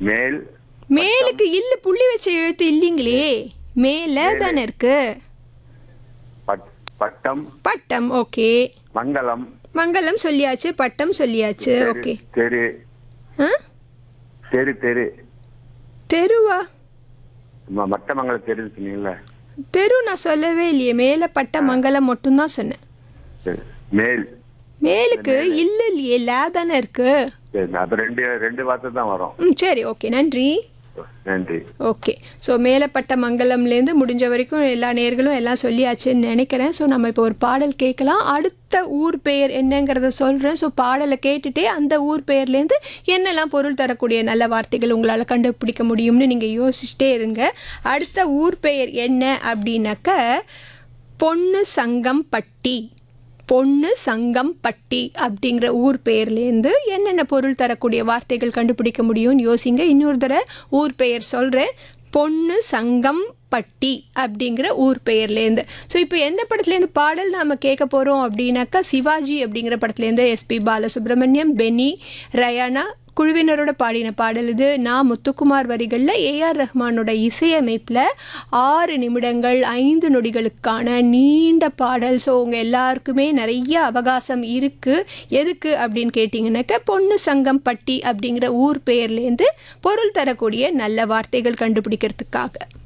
மேல் மேலுக்கு இல்ல புள்ளி வச்ச எழுத்து இல்லைங்களே மேல தானே இருக்கு பட்- பட்டம் பட்டம் ஓகே மங்களம் மங்களம் சொல்லியாச்சு பட்டம் சொல்லியாச்சு தெரு- ஓகே தெரு ஆ தெரு தெரு தெருவா ம- மட்டமங்கல தெருன்னு சொன்னீங்கல்ல தெரு நான் சொல்லவே இல்லையே மேல பட்ட மங்கலம் மட்டும்தான் சொன்னேன் சரி. மேல் மேலுக்கு இல்ல இல்லையே லே தானே இருக்கு சரி அப்ப ரெண்டு ரெண்டு வார்த்தை தான் வரும் ம் சரி ஓகே நன்றி நன்றி ஓகே ஸோ மேலப்பட்ட மங்கலம்லேருந்து முடிஞ்ச வரைக்கும் எல்லா நேர்களும் எல்லாம் சொல்லியாச்சுன்னு நினைக்கிறேன் ஸோ நம்ம இப்போ ஒரு பாடல் கேட்கலாம் அடுத்த ஊர் பெயர் என்னங்கிறத சொல்கிறேன் ஸோ பாடலை கேட்டுட்டே அந்த ஊர் பெயர்லேருந்து என்னெல்லாம் பொருள் தரக்கூடிய நல்ல வார்த்தைகள் உங்களால் கண்டுபிடிக்க முடியும்னு நீங்கள் யோசிச்சுட்டே இருங்க அடுத்த ஊர் பெயர் என்ன அப்படின்னாக்க பொண்ணு சங்கம் பட்டி பொண்ணு சங்கம் பட்டி அப்படிங்கிற ஊர் பெயர்லேருந்து என்னென்ன பொருள் தரக்கூடிய வார்த்தைகள் கண்டுபிடிக்க முடியும்னு யோசிங்க இன்னொரு தடவை ஊர் பெயர் சொல்கிறேன் பொண்ணு சங்கம் பட்டி அப்படிங்கிற ஊர் பெயர்லேருந்து ஸோ இப்போ எந்த படத்துலேருந்து பாடல் நாம் கேட்க போகிறோம் அப்படின்னாக்கா சிவாஜி அப்படிங்கிற படத்துலேருந்து எஸ்பி பாலசுப்ரமணியம் பெனி ரயானா குழுவினரோட பாடின பாடல் இது நான் முத்துக்குமார் வரிகளில் ஏஆர் ரஹ்மானோட இசையமைப்பில் ஆறு நிமிடங்கள் ஐந்து நொடிகளுக்கான நீண்ட பாடல் ஸோ உங்கள் எல்லாருக்குமே நிறைய அவகாசம் இருக்குது எதுக்கு அப்படின்னு கேட்டிங்கன்னாக்க பொண்ணு சங்கம் பட்டி அப்படிங்கிற ஊர் பெயர்லேருந்து பொருள் தரக்கூடிய நல்ல வார்த்தைகள் கண்டுபிடிக்கிறதுக்காக